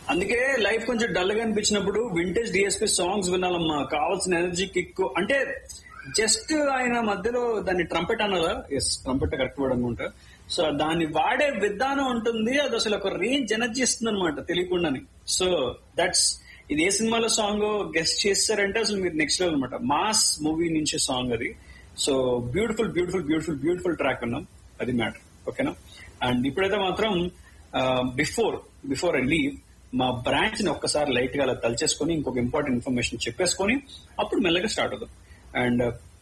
అందుకే లైఫ్ కొంచెం డల్ గా అనిపించినప్పుడు వింటేజ్ డిఎస్పీ సాంగ్స్ వినాలమ్మా కావాల్సిన ఎనర్జీ కిక్ అంటే జస్ట్ ఆయన మధ్యలో దాన్ని ట్రంపెట్ అన్నదా ఎస్ ట్రంపెట్ కరెక్ట్ వర్డ్ అనుకుంటా సో దాన్ని వాడే విధానం ఉంటుంది అది అసలు ఒక రేంజ్ ఎనర్జీ ఇస్తుంది అనమాట తెలియకుండానే సో దట్స్ ఇది ఏ సినిమాలో సాంగ్ గెస్ట్ చేస్తారంటే అసలు మీరు నెక్స్ట్ లెవెల్ అనమాట మాస్ మూవీ నుంచి సాంగ్ అది so beautiful beautiful beautiful beautiful track ఉన్నాం అది మ్యాటర్ ఓకేనా అండ్ ఇప్పుడైతే మాత్రం బిఫోర్ బిఫోర్ ఐ లీవ్ మా బ్రాంచ్ ని ఒక్కసారి లైట్ గా అలా తలచేసుకొని ఇంకొక ఇంపార్టెంట్ ఇన్ఫర్మేషన్ చెప్పేసుకొని అప్పుడు మెల్లగా స్టార్ట్ అవుతాం అండ్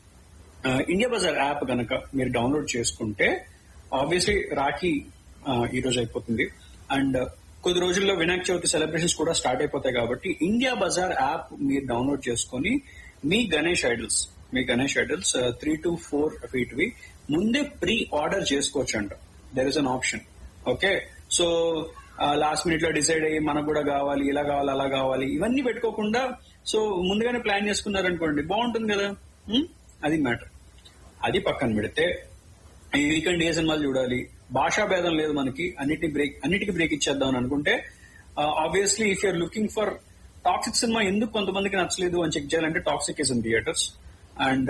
ఇండియా బజార్ యాప్ కనుక మీరు డౌన్లోడ్ చేసుకుంటే ఆబ్వియస్లీ రాఖీ ఆ, ఈ రోజు అయిపోతుంది అండ్ కొద్ది రోజుల్లో వినాయక చవితి సెలబ్రేషన్స్ కూడా స్టార్ట్ అయిపోతాయి కాబట్టి ఇండియా బజార్ యాప్ మీరు డౌన్లోడ్ చేసుకొని మీ గణేష్ ఐడల్స్ మీ Ganesh idols three to four ఫీట్వి ముందే ప్రీ ఆర్డర్ చేసుకోవచ్చు అంట there is an option okay so last minute లో డిసైడ్ అయ్యి మనకు కూడా కావాలి ఇలా కావాలి అలా కావాలి ఇవన్నీ పెట్టుకోకుండా సో ముందుగానే ప్లాన్ చేసుకున్నారనుకోండి బాగుంటుంది కదా ఉం? అది మ్యాటర్ అది పక్కన పెడితే ఈ వీకెండ్ ఏ సినిమాలు చూడాలి భాషా భేదం లేదు మనకి అన్నిటిని బ్రేక్ అన్నిటికీ బ్రేక్ ఇచ్చేద్దాం అని అనుకుంటే obviously if you're looking for Toxic cinema ఎందుకు కొంతమందికి నచ్చలేదు అని చెక్ చేయాలంటే Toxic is in theatres and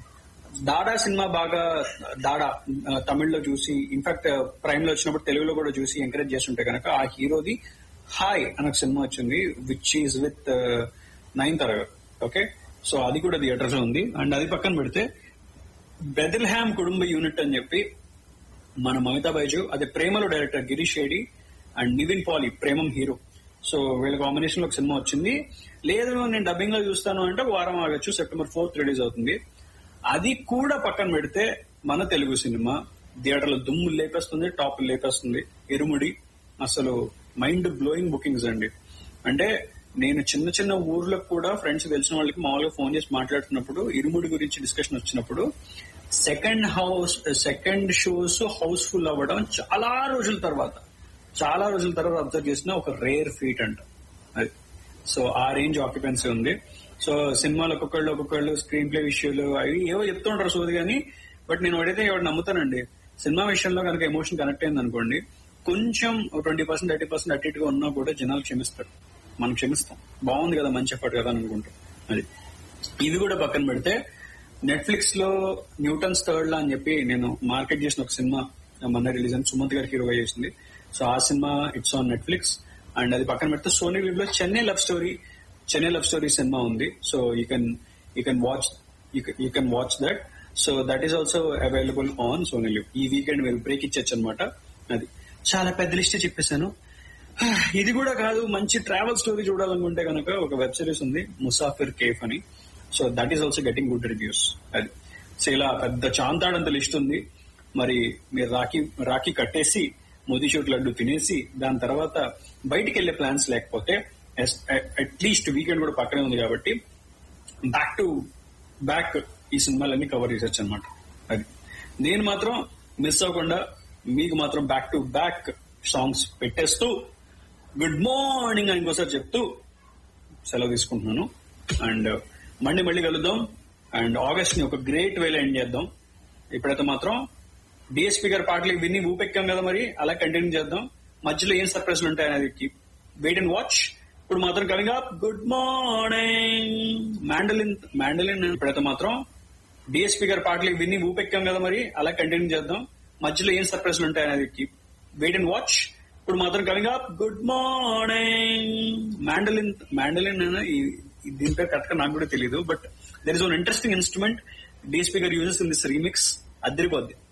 Dada cinema బాగా దాడా ఆ, తమిళ్లో చూసి ఇన్ఫాక్ట్ ప్రైమ్ లో వచ్చినప్పుడు తెలుగులో కూడా చూసి ఎంకరేజ్ చేస్తుంటే కనుక ఆ హీరోది హాయ్ అనే ఒక సినిమా వచ్చింది విచ్ ఈజ్ విత్ నైన్ తరగతి ఓకే సో అది కూడా థియేటర్స్ లో ఉంది అండ్ అది పక్కన పెడితే బెదిల్ హ్యామ్ కుటుంబ యూనిట్ అని చెప్పి మన మమితా బైజు అదే ప్రేమలో డైరెక్టర్ గిరీష్ షేడి and Nivin Pauly Premam hero so వీళ్ళ కాంబినేషన్ లో ఒక సినిమా వచ్చింది లేదు నేను డబ్బింగ్ లో చూస్తాను అంటే ఒక వారం ఆగొచ్చు సెప్టెంబర్ ఫోర్త్ రిలీజ్ అవుతుంది అది కూడా పక్కన పెడితే మన తెలుగు సినిమా థియేటర్లో దుమ్ము లేపేస్తుంది టాప్ లేపేస్తుంది ఇరుముడి అసలు మైండ్ బ్లోయింగ్ బుకింగ్స్ అండి అంటే నేను చిన్న చిన్న ఊర్లకు కూడా ఫ్రెండ్స్ తెలిసిన వాళ్ళకి మామూలుగా ఫోన్ చేసి మాట్లాడుతున్నప్పుడు ఇరుముడి గురించి డిస్కషన్ వచ్చినప్పుడు second house second shows house full అవ్వడం చాలా రోజుల తర్వాత చాలా రోజుల తర్వాత అబ్జర్వ్ చేసిన ఒక రేర్ ఫీట్ అంట అది సో ఆ రేంజ్ ఆక్యుపెన్సీ ఉంది సో సినిమాలు ఒక్కొక్కళ్ళు ఒక్కొక్కళ్ళు స్క్రీన్ ప్లే విషయాలు అవి ఏవో చెప్తుంటారు సోది కానీ బట్ నేను ఒకటైతే ఎవరు నమ్ముతానండి సినిమా విషయంలో కనుక ఎమోషన్ కనెక్ట్ అయింది అనుకోండి కొంచెం ట్వంటీ పర్సెంట్ థర్టీ పర్సెంట్ అటు ఇటుగా ఉన్నా కూడా జనాలు క్షమిస్తారు మనం క్షమిస్తాం బాగుంది కదా మంచి ఎఫర్ట్ కదా అని అనుకుంటాం అది ఇది కూడా పక్కన పెడితే నెట్ఫ్లిక్స్ లో న్యూటన్స్ థర్డ్ లా అని చెప్పి నేను మార్కెట్ చేసిన ఒక సినిమా మొన్న రిలీజ్ అని సుమంత్ గారు హీరోగా చేసింది సో ఆ cinema it's on Netflix and అది పక్కన పెడితే సోనీ లివ్ లో Chennai love story Chennai love story cinema ఉంది so you can you can watch you can watch that so that is also available on Sony LIV ఈ weekend మీరు break ఇచ్చచ్చు అనమాట అది చాలా పెద్ద లిస్ట్ చెప్పేశాను ఇది కూడా కాదు మంచి ట్రావెల్ స్టోరీ చూడాలనుకుంటే కనుక ఒక వెబ్ సిరీస్ ఉంది ముసాఫిర్ కేఫ్ అని so that is also getting good reviews అది సో ఇలా పెద్ద చాంతాడంత లిస్ట్ ఉంది మరి మీరు రాఖీ రాఖీ కట్టేసి మోదీషూట్ లడ్డు తినేసి దాని తర్వాత బయటికి వెళ్లే ప్లాన్స్ లేకపోతే అట్లీస్ట్ వీకెండ్ కూడా పక్కనే ఉంది కాబట్టి బ్యాక్ టు బ్యాక్ ఈ సినిమాలన్నీ కవర్ చేసొచ్చు అనమాట అది నేను మాత్రం మిస్ అవ్వకుండా మీకు మాత్రం బ్యాక్ టు బ్యాక్ సాంగ్స్ పెట్టేస్తూ గుడ్ మార్నింగ్ అని ఇంకోసారి చెప్తూ సెలవు తీసుకుంటున్నాను అండ్ మళ్ళీ మళ్ళీ కలుద్దాం అండ్ ఆగస్ట్ ని ఒక గ్రేట్ వేలో ఎండ్ చేద్దాం ఇప్పుడైతే మాత్రం డిఎస్పీ గారి పాటలు విని ఊపెక్కాం కదా మరి అలా కంటిన్యూ చేద్దాం మధ్యలో ఏం సర్ప్రైజ్లు ఉంటాయి అనేది వెయిట్ అండ్ వాచ్ ఇప్పుడు మాత్రం coming up good morning mandolin mandolin ఇప్పుడైతే మాత్రం డిఎస్పీ గారి పాటలు విని ఊపెక్కాం కదా మరి అలా కంటిన్యూ చేద్దాం మధ్యలో ఏం సర్ప్రైజ్లు ఉంటాయి అనేది వెయిట్ అండ్ వాచ్ ఇప్పుడు మాత్రం coming up good morning mandolin mandolin దీని పేరు కరెక్ట్ నాకు కూడా తెలియదు but there is one interesting instrument DSP గారు యూజెస్ ఇన్ దిస్ రీమిక్స్ అద్దరిపోద్ది